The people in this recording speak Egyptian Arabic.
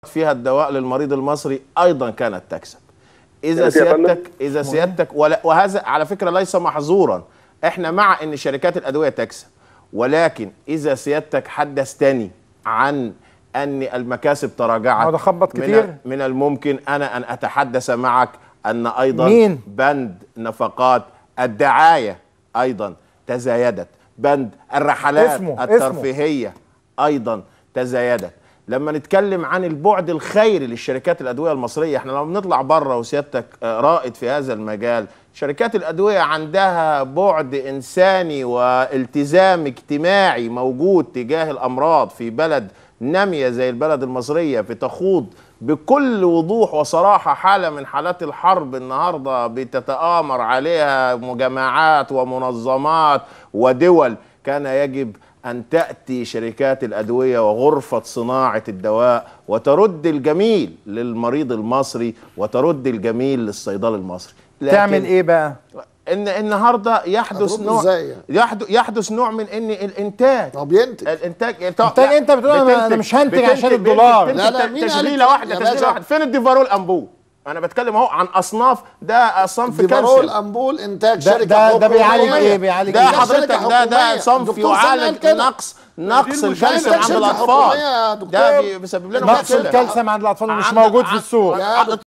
فيها الدواء للمريض المصري ايضا كانت تكسب اذا ماشي يا فندم. سيادتك اذا سيادتك ولا وهذا على فكره ليس محظورا احنا مع ان شركات الادويه تكسب ولكن اذا سيادتك حدثتني عن ان المكاسب تراجعت هو ده خبط من- كتير؟ من الممكن انا ان اتحدث معك ان ايضا مين؟ بند نفقات الدعايه ايضا تزايدت بند الرحلات اسمه- اسمه. الترفيهيه ايضا تزايدت لما نتكلم عن البعد الخيري للشركات الادويه المصريه احنا لما بنطلع بره وسيادتك آه، رائد في هذا المجال شركات الادويه عندها بعد انساني والتزام اجتماعي موجود تجاه الامراض في بلد ناميه زي البلد المصريه بتخوض بكل وضوح وصراحه حاله من حالات الحرب النهارده بتتآمر عليها جماعات ومنظمات ودول كان يجب أن تأتي شركات الأدوية وغرفة صناعة الدواء وترد الجميل للمريض المصري وترد الجميل للصيدلي المصري لكن تعمل ايه بقى ان النهارده يحدث هترد نوع إزاي يعني؟ يحدث, يحدث نوع من ان الانتاج طب ينتج الانتاج إنتاج أنت بتقول أنا- أنا مش هنتج عشان الدولار. لا، لا، مين قال تشغيله كده؟ واحده يا تشغيله باشا. واحده فين الديفارول امبو انا بتكلم اهو عن اصناف ده صنف ديفارول كالسيوم امبول انتاج ده- شركه ده- ده حكومية. بيعالج إيه؟ بيعالج ده إيه؟ حضرتك شركة ده ده حكومية. صنف الدكتور سامي قال يعالج كده. نقص نقص المشكلة. الكالسيوم عند شركة الاطفال حكومية يا دكتور. ده بي- بيسبب لنا نقص مشكله الكالسيوم عند الاطفال مش عند- موجود في عند- السوق يا